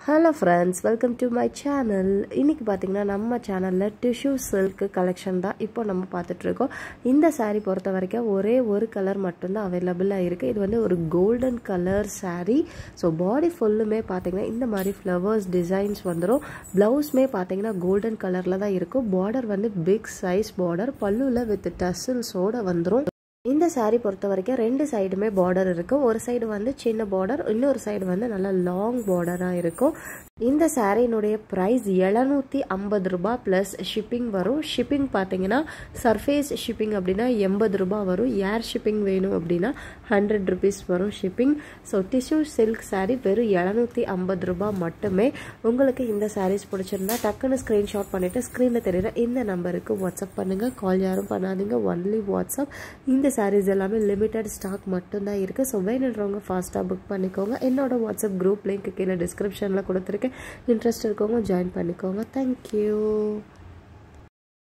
hello friends welcome to my channel இன்றைக்கி பார்த்தீங்கன்னா நம்ம சேனலில் டிஷ்யூ சில்க் கலெக்ஷன் தான் இப்போ நம்ம பார்த்துட்ருக்கோம் இந்த saree பொறுத்த வரைக்கும் ஒரே ஒரு கலர் மட்டும்தான் அவைலபிளாக இருக்குது இது வந்து ஒரு golden colour saree so body ஃபுல்லுமே பார்த்தீங்கன்னா இந்த மாதிரி ஃப்ளவர்ஸ் டிசைன்ஸ் வந்துடும் ப்ளவுஸுமே பார்த்தீங்கன்னா கோல்டன் கலரில் தான் இருக்கும் பார்டர் வந்து பிக் சைஸ் பார்டர் பல்லுவில் வித் டசில்ஸோடு வந்துடும் இந்த saree பொறுத்த வரைக்கும் ரெண்டு சைடுமே பார்டர் இருக்கும் ஒரு சைடு வந்து சின்ன பார்டர் இன்னொரு சைடு வந்து நல்லா லாங் பார்டராக இருக்கும் இந்த சாரியினுடைய ப்ரைஸ் எழுநூற்றி ஐம்பது ரூபா ப்ளஸ் ஷிப்பிங் வரும் ஷிப்பிங் பார்த்தீங்கன்னா சர்ஃபேஸ் ஷிப்பிங் அப்படின்னா எண்பது ரூபா வரும் ஏர் ஷிப்பிங் வேணும் அப்படின்னா ஹண்ட்ரட் ருபீஸ் வரும் shipping so tissue silk saree வெறும் எழுநூற்றி ஐம்பது ரூபா மட்டுமே உங்களுக்கு இந்த sarees பிடிச்சிருந்தா டக்குன்னு ஸ்க்ரீன்ஷாட் பண்ணிவிட்டு ஸ்க்ரீனில் தெரியுற இந்த நம்பருக்கு வாட்ஸ்அப் பண்ணுங்கள் கால் யாரும் பண்ணாதீங்க ஒன்லி வாட்ஸ்அப் இந்த சாரீஸ் எல்லாமே லிமிட்டட் ஸ்டாக் மட்டும்தான் இருக்குது ஸோ வேணுன்றவங்க ஃபாஸ்ட்டாக புக் பண்ணிக்கோங்க என்னோட வாட்ஸ்அப் குரூப் லிங்க் கீழே டிஸ்கிரிப்ஷனில் கொடுத்துருக்கேன் இன்ட்ரெஸ்ட் இருக்கவங்க ஜாயின் பண்ணிக்கோங்க தேங்க்யூ